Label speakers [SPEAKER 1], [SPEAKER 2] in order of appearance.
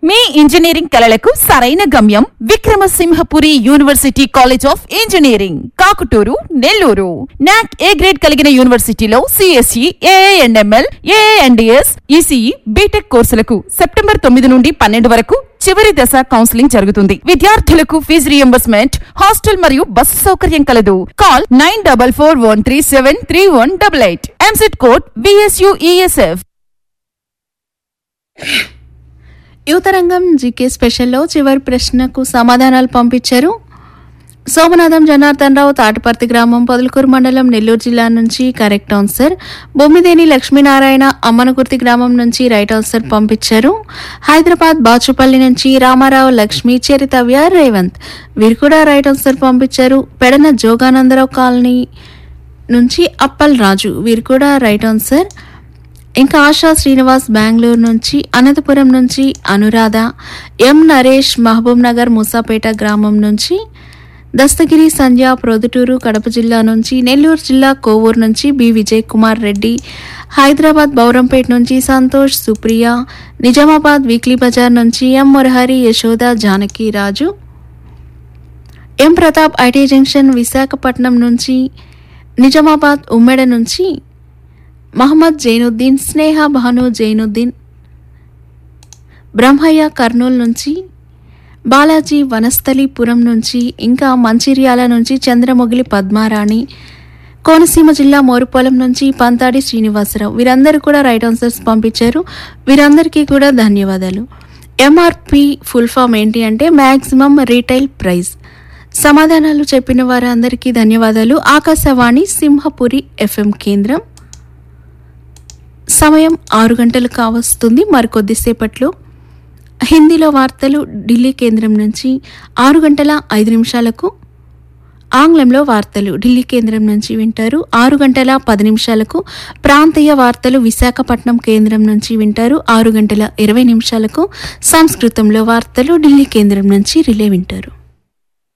[SPEAKER 1] మీ engineering కలలకు సరైన గమ్యం Vikramasimhapuri university college of engineering Kakuturu Nellore NAAC A grade కలిగిన యూనివర్సిటీలో CSE ANML ANDS ECE BTech కోర్సులకు సెప్టెంబర్ తొమ్మిది నుండి పన్నెండు వరకు చివరి దశ కౌన్సిలింగ్ జరుగుతుంది విద్యార్థులకు ఫీజు రియంబర్స్మెంట్ హాస్టల్ మరియు బస్సు సౌకర్యం కలదు call nine double four one three seven three one double eight EAMCET code VSUESF
[SPEAKER 2] Yuvatarangam GK స్పెషల్లో చివరి ప్రశ్నకు సమాధానాలు పంపించారు సోమనాథం జనార్దన్ రావు తాటిపర్తి గ్రామం పొదలకూరు మండలం నెల్లూరు జిల్లా నుంచి కరెక్ట్ ఆన్సర్ బొమ్మిదేని లక్ష్మీనారాయణ అమ్మనగుర్తి గ్రామం నుంచి రైట్ ఆన్సర్ పంపించారు హైదరాబాద్ బాచుపల్లి నుంచి రామారావు లక్ష్మి చరితవ్య రేవంత్ వీరు కూడా రైట్ ఆన్సర్ పంపించారు పెడన జోగానందరావు కాలనీ నుంచి అప్పల్ రాజు వీరు కూడా రైట్ ఆన్సర్ ఇంకా ఆశా శ్రీనివాస్ బెంగళూరు నుంచి అనంతపురం నుంచి అనురాధ ఎం నరేష్ మహబూబ్ నగర్ మూసాపేట గ్రామం నుంచి దస్తగిరి సంధ్య ప్రొద్దుటూరు కడప జిల్లా నుంచి నెల్లూరు జిల్లా కోవూరు నుంచి బి విజయ్ కుమార్ రెడ్డి హైదరాబాద్ బౌరంపేట నుంచి సంతోష్ సుప్రియ నిజామాబాద్ వీక్లీ బజార్ నుంచి M Murahari Yashoda Janaki Raju M Pratap IT junction Visakhapatnam నుంచి నిజామాబాద్ ఉమ్మెడ నుంచి మహమ్మద్ జైనుద్దీన్ స్నేహ భాను జైనుద్దీన్ బ్రహ్మయ్య కర్నూలు నుంచి బాలాజీ వనస్థలీపురం నుంచి ఇంకా మంచిర్యాల నుంచి చంద్రమొగిలి పద్మారాణి కోనసీమ జిల్లా మోరుపోలం నుంచి పంతాడి శ్రీనివాసరావు వీరందరూ కూడా రైట్ ఆన్సర్స్ పంపించారు వీరందరికీ కూడా ధన్యవాదాలు ఎంఆర్పి ఫుల్ ఫామ్ ఏంటి అంటే మ్యాక్సిమం రీటైల్ ప్రైస్ సమాధానాలు చెప్పిన వారందరికీ ధన్యవాదాలు ఆకాశవాణి సింహపురి ఎఫ్ఎం కేంద్రం సమయం ఆరు గంటలు కావస్తుంది మరికొద్దిసేపట్లో హిందీలో వార్తలు ఢిల్లీ కేంద్రం నుంచి ఆరు గంటల ఐదు నిమిషాలకు ఆంగ్లంలో వార్తలు ఢిల్లీ కేంద్రం నుంచి వింటారు ఆరు గంటల పది నిమిషాలకు ప్రాంతీయ వార్తలు విశాఖపట్నం కేంద్రం నుంచి వింటారు ఆరు గంటల ఇరవై నిమిషాలకు సంస్కృతంలో వార్తలు ఢిల్లీ కేంద్రం నుంచి రిలే వింటారు